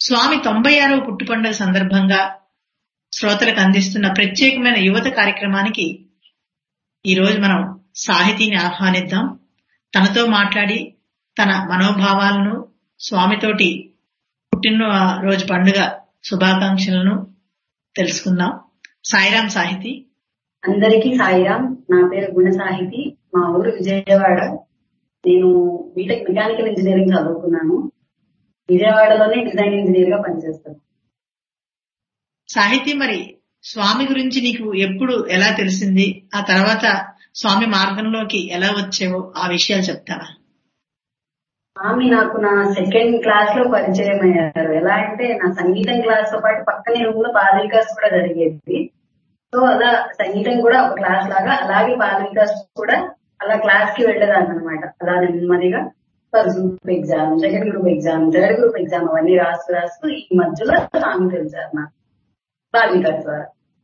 స్వామి తొంభై ఆరవ పుట్టు పండుగ సందర్భంగా శ్రోతలకు అందిస్తున్న ప్రత్యేకమైన యువత కార్యక్రమానికి ఈ రోజు మనం సాహితీని ఆహ్వానిద్దాం తనతో మాట్లాడి తన మనోభావాలను స్వామితోటి పుట్టిన రోజు పండుగ శుభాకాంక్షలను తెలుసుకుందాం సాయిరాం సాహితీ అందరికీ సాయిరాం నా పేరు గుణ సాహితి మా ఊరు విజయవాడ నేను బీటెక్ మెకానికల్ ఇంజనీరింగ్ చదువుకున్నాను విజయవాడలోనే డిజైన్ ఇంజనీర్ గా పనిచేస్తాను సాహితీ మరి స్వామి గురించి నీకు ఎప్పుడు ఎలా తెలిసింది ఆ తర్వాత స్వామి మార్గంలోకి ఎలా వచ్చావో ఆ విషయాలు చెప్తావా స్వామి నాకు నా సెకండ్ క్లాస్ లో పరిచయం అయ్యారు ఎలా అంటే నా సంగీతం క్లాస్ తో పాటు పక్కనే రూమ్ లో బాల వికాస్ కూడా జరిగేది సో అలా సంగీతం కూడా ఒక క్లాస్ లాగా అలాగే బాల వికాస్ కూడా అలా క్లాస్ కి వెళ్ళేదాన్ని అనమాట అలా నెమ్మదిగా first group exam second group exam third group exam అవన్నీ రాస్తూ రాస్తూ ఈ మధ్యలో స్వామి తెలిసారు నాకు బాల వికాస్ ద్వారా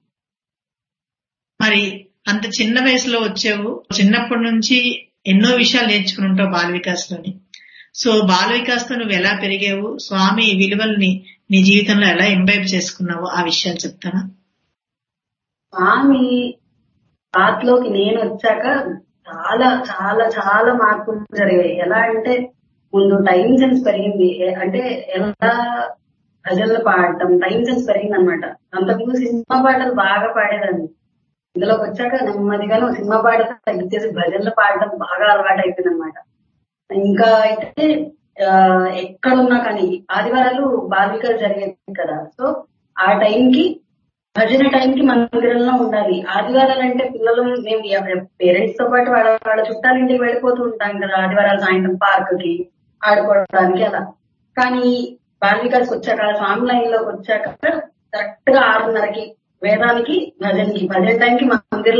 మరి అంత చిన్న వయసులో వచ్చావు చిన్నప్పటి నుంచి ఎన్నో విషయాలు నేర్చుకుని ఉంటావు బాల వికాస్ లోని సో బాల వికాస్ తో నువ్వు ఎలా పెరిగావు స్వామి విలువల్ని నీ జీవితంలో ఎలా ఎంబైబ్ చేసుకున్నావో ఆ విషయాలు చెప్తానా స్వామి పాత్లోకి నేను వచ్చాక చాలా చాలా చాలా మార్పులు జరిగాయి ఎలా అంటే ముందు టైం సెన్స్ పెరిగింది ఏ- అంటే ఎలా భజనలు పాడటం టైం సెన్స్ పెరిగింది అనమాట అంతకుముందు సినిమా పాటలు బాగా పాడేదాన్ని ఇందులోకి వచ్చాక నెమ్మదిగాను సినిమా పాట తగ్గించేసి భజనలు పాడటం బాగా అలవాటు అయిపోయింది అనమాట ఇంకా అయితే ఆ, ఎక్కడున్నా కానీ ఆదివారాలు బాలికలు జరిగేది కదా సో ఆ టైంకి భజన టైంకి మందిరంలో ఉండాలి ఆదివారాలు అంటే పిల్లలు మేము పేరెంట్స్ తో పాటు వాళ్ళ వాళ్ళ చుట్టాల ఇంటికి వెళ్ళిపోతూ ఉంటాం కదా ఆదివారాలు సాయంత్రం పార్క్ కి ఆడుకోవడానికి అలా కానీ బాలికల్స్ వచ్చాక స్వామి లైన్ లోకి వచ్చాక కరెక్ట్ గా ఆరున్నరకి వేదానికి భజనకి భజన టైంకి మందిరంలో